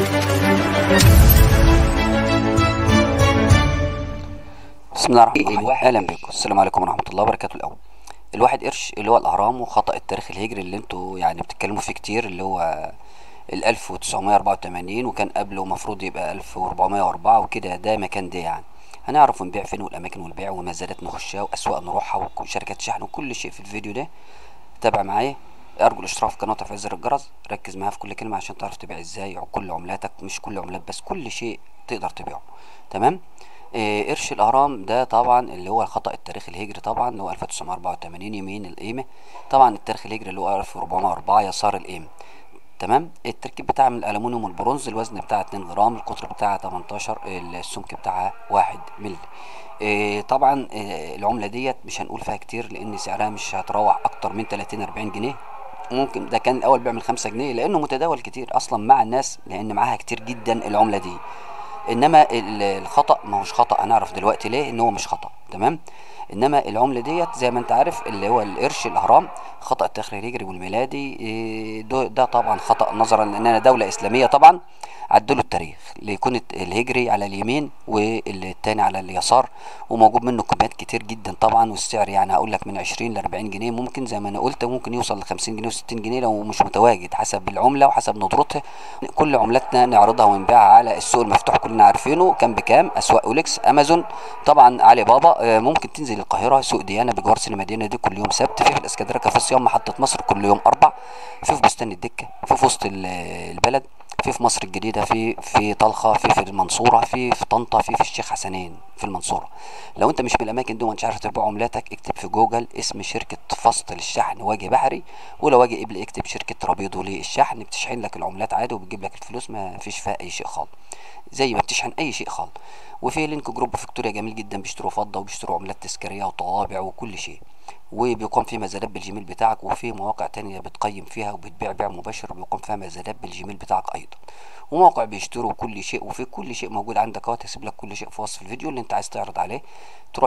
بسم الله الرحمن الرحيم اهلا بكم السلام عليكم ورحمه الله وبركاته الاول الواحد قرش اللي هو الاهرام وخطا التاريخ الهجري اللي انتوا يعني بتتكلموا فيه كتير اللي هو ال 1984 وكان قبله المفروض يبقى 1404 وكده ده مكان ده يعني هنعرف ونبيع فين والاماكن والبيع ومزادات نخشها واسواق نروحها وشركات شحن وكل شيء في الفيديو ده تابع معايا ارجو الاشتراك في القناه وتفعيل زر الجرس ركز معايا في كل كلمه عشان تعرف تبيع ازاي وكل عملاتك مش كل عملات بس كل شيء تقدر تبيعه تمام آه، قرش الاهرام ده طبعا اللي هو خطا التاريخ الهجري طبعا اللي هو 1984 يمين القيمه طبعا التاريخ الهجري اللي هو 1404 يسار القيمه تمام التركيب بتاعها من الالومنيوم والبرونز الوزن بتاعها 2 جرام القطر بتاعها 18 السمك بتاعها 1 مللي إيه طبعا إيه العمله ديت مش هنقول فيها كتير لان سعرها مش هتروح اكتر من 30 40 جنيه ممكن ده كان الاول بيعمل 5 جنيه لانه متداول كتير اصلا مع الناس لان معاها كتير جدا العمله دي انما ال- الخطا ما هوش خطا هنعرف دلوقتي ليه ان هو مش خطا تمام انما العمله ديت زي ما انت عارف اللي هو القرش الاهرام خطا التاريخ الهجري والميلادي إيه، ده, ده طبعا خطا نظرا لاننا دوله اسلاميه طبعا عدلوا التاريخ ليكون الت- الهجري على اليمين والتاني على اليسار وموجود منه كميات كتير جدا طبعا والسعر يعني هقول لك من 20 ل 40 جنيه ممكن زي ما انا قلت ممكن يوصل ل 50 جنيه و60 جنيه لو مش متواجد حسب العمله وحسب ندرتها كل عملاتنا نعرضها ونبيعها على السوق المفتوح كلنا عارفينه كام بكام اسواق اوليكس امازون طبعا علي بابا آه، ممكن تنزل القاهره سوق ديانا بجوار سينما مدينه دي كل يوم سبت في في الاسكندريه كافيه صيام محطه مصر كل يوم اربع في في بستان الدكه في في وسط ال- البلد في في مصر الجديده في في طلخه في في المنصوره في في طنطا في في الشيخ حسنين في المنصوره لو انت مش من الاماكن دي ومش عارف تبيع عملاتك اكتب في جوجل اسم شركه فصل الشحن وجه بحري ولو وجه قبل اكتب شركه رابيدو للشحن بتشحن لك العملات عادي وبتجيب لك الفلوس ما فيش فيها اي شيء خالص زي ما بتشحن اي شيء خالص وفي لينك جروب فيكتوريا جميل جدا بيشتروا فضه وبيشتروا عملات تذكاريه وطوابع وكل شيء وبيقام فيه مزادات بالجيميل بتاعك وفي مواقع تانية بتقيم فيها وبتبيع بيع مباشر وبيقام فيها مزادات بالجيميل بتاعك ايضا وموقع بيشتروا كل شيء وفي كل شيء موجود عندك اهو هسيب لك كل شيء في وصف الفيديو اللي انت عايز تعرض عليه تروح